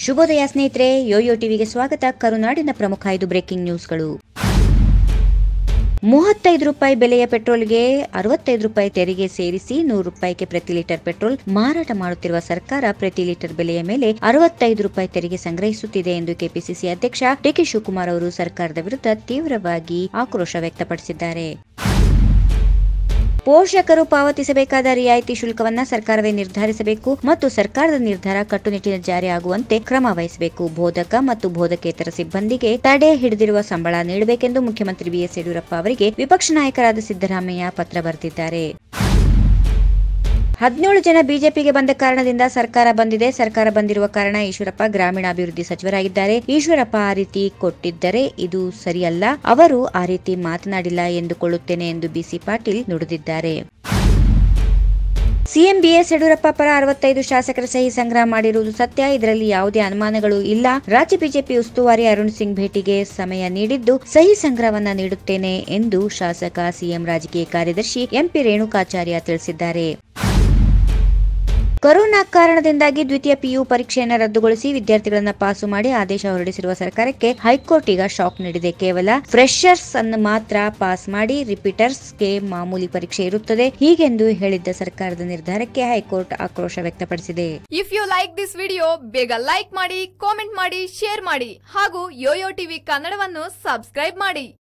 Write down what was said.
ಶುಭೋದಯ ಸ್ನೇಹಿತರೆ ಯೋಯೋ ಟಿವಿಗೆ ಸ್ವಾಗತ ಕರುನಾಡಿನ ಪ್ರಮುಖ ಐದು ಬ್ರೇಕಿಂಗ್ ನ್ಯೂಸ್ಗಳು ಮೂವತ್ತೈದು ರೂಪಾಯಿ ಬೆಲೆಯ ಪೆಟ್ರೋಲ್ಗೆ ಅರವತ್ತೈದು ರೂಪಾಯಿ ತೆರಿಗೆ ಸೇರಿಸಿ ನೂರು ರೂಪಾಯಿಗೆ ಪ್ರತಿ ಲೀಟರ್ ಪೆಟ್ರೋಲ್ ಮಾರಾಟ ಮಾಡುತ್ತಿರುವ ಸರ್ಕಾರ ಪ್ರತಿ ಲೀಟರ್ ಬೆಲೆಯ ಮೇಲೆ ಅರವತ್ತೈದು ರೂಪಾಯಿ ತೆರಿಗೆ ಸಂಗ್ರಹಿಸುತ್ತಿದೆ ಎಂದು ಕೆಪಿಸಿಸಿ ಅಧ್ಯಕ್ಷ ಡಿಕೆ ಶಿವಕುಮಾರ್ ಅವರು ಸರ್ಕಾರದ ವಿರುದ್ಧ ತೀವ್ರವಾಗಿ ಆಕ್ರೋಶ ವ್ಯಕ್ತಪಡಿಸಿದ್ದಾರೆ ಪೋಷಕರು ಪಾವತಿಸಬೇಕಾದ ರಿಯಾಯಿತಿ ಶುಲ್ಕವನ್ನ ಸರ್ಕಾರವೇ ನಿರ್ಧರಿಸಬೇಕು ಮತ್ತು ಸರ್ಕಾರದ ನಿರ್ಧಾರ ಕಟ್ಟುನಿಟ್ಟಿನ ಜಾರಿ ಆಗುವಂತೆ ಕ್ರಮ ವಹಿಸಬೇಕು ಬೋಧಕ ಮತ್ತು ಬೋಧಕೇತರ ಸಿಬ್ಬಂದಿಗೆ ತಡೆ ಹಿಡಿದಿರುವ ಸಂಬಳ ನೀಡಬೇಕೆಂದು ಮುಖ್ಯಮಂತ್ರಿ ಬಿಎಸ್ ಯಡಿಯೂರಪ್ಪ ಅವರಿಗೆ ವಿಪಕ್ಷ ನಾಯಕರಾದ ಸಿದ್ದರಾಮಯ್ಯ ಪತ್ರ ಬರೆದಿದ್ದಾರೆ ಹದಿನೇಳು ಜನ ಬಿಜೆಪಿಗೆ ಬಂದ ಕಾರಣದಿಂದ ಸರ್ಕಾರ ಬಂದಿದೆ ಸರ್ಕಾರ ಬಂದಿರುವ ಕಾರಣ ಈಶ್ವರಪ್ಪ ಗ್ರಾಮೀಣಾಭಿವೃದ್ಧಿ ಸಚಿವರಾಗಿದ್ದಾರೆ ಈಶ್ವರಪ್ಪ ಆ ರೀತಿ ಕೊಟ್ಟಿದ್ದರೆ ಇದು ಸರಿಯಲ್ಲ ಅವರು ಆ ರೀತಿ ಮಾತನಾಡಿಲ್ಲ ಎಂದುಕೊಳ್ಳುತ್ತೇನೆ ಎಂದು ಬಿಸಿ ಪಾಟೀಲ್ ನುಡಿದಿದ್ದಾರೆ ಸಿಎಂ ಬಿಎಸ್ ಯಡಿಯೂರಪ್ಪ ಪರ ಅರವತ್ತೈದು ಶಾಸಕರ ಸಹಿ ಸಂಗ್ರಹ ಮಾಡಿರುವುದು ಸತ್ಯ ಇದರಲ್ಲಿ ಯಾವುದೇ ಅನುಮಾನಗಳು ಇಲ್ಲ ರಾಜ್ಯ ಬಿಜೆಪಿ ಉಸ್ತುವಾರಿ ಅರುಣ್ ಸಿಂಗ್ ಭೇಟಿಗೆ ಸಮಯ ನೀಡಿದ್ದು ಸಹಿ ಸಂಗ್ರಹವನ್ನ ನೀಡುತ್ತೇನೆ ಎಂದು ಶಾಸಕ ಸಿಎಂ ರಾಜಕೀಯ ಕಾರ್ಯದರ್ಶಿ ಎಂಪಿ ರೇಣುಕಾಚಾರ್ಯ ತಿಳಿಸಿದ್ದಾರೆ ಕೊರೋನಾ ಕಾರಣದಿಂದಾಗಿ ದ್ವಿತೀಯ ಪಿಯು ಪರೀಕ್ಷೆಯನ್ನು ರದ್ದುಗೊಳಿಸಿ ವಿದ್ಯಾರ್ಥಿಗಳನ್ನ ಪಾಸು ಮಾಡಿ ಆದೇಶ ಹೊರಡಿಸಿರುವ ಸರ್ಕಾರಕ್ಕೆ ಹೈಕೋರ್ಟ್ ಈಗ ಶಾಕ್ ನೀಡಿದೆ ಕೇವಲ ಫ್ರೆಶರ್ಸ್ ಅನ್ನು ಮಾತ್ರ ಪಾಸ್ ಮಾಡಿ ರಿಪೀಟರ್ಸ್ಗೆ ಮಾಮೂಲಿ ಪರೀಕ್ಷೆ ಇರುತ್ತದೆ ಹೀಗೆಂದು ಹೇಳಿದ್ದ ಸರ್ಕಾರದ ನಿರ್ಧಾರಕ್ಕೆ ಹೈಕೋರ್ಟ್ ಆಕ್ರೋಶ ವ್ಯಕ್ತಪಡಿಸಿದೆ if you like this video ಬೇಗ ಲೈಕ್ ಮಾಡಿ ಕಾಮೆಂಟ್ ಮಾಡಿ ಶೇರ್ ಮಾಡಿ ಹಾಗೂ ಯೋಯೋ ಟಿವಿ ಕನ್ನಡವನ್ನು ಸಬ್ಸ್ಕ್ರೈಬ್ ಮಾಡಿ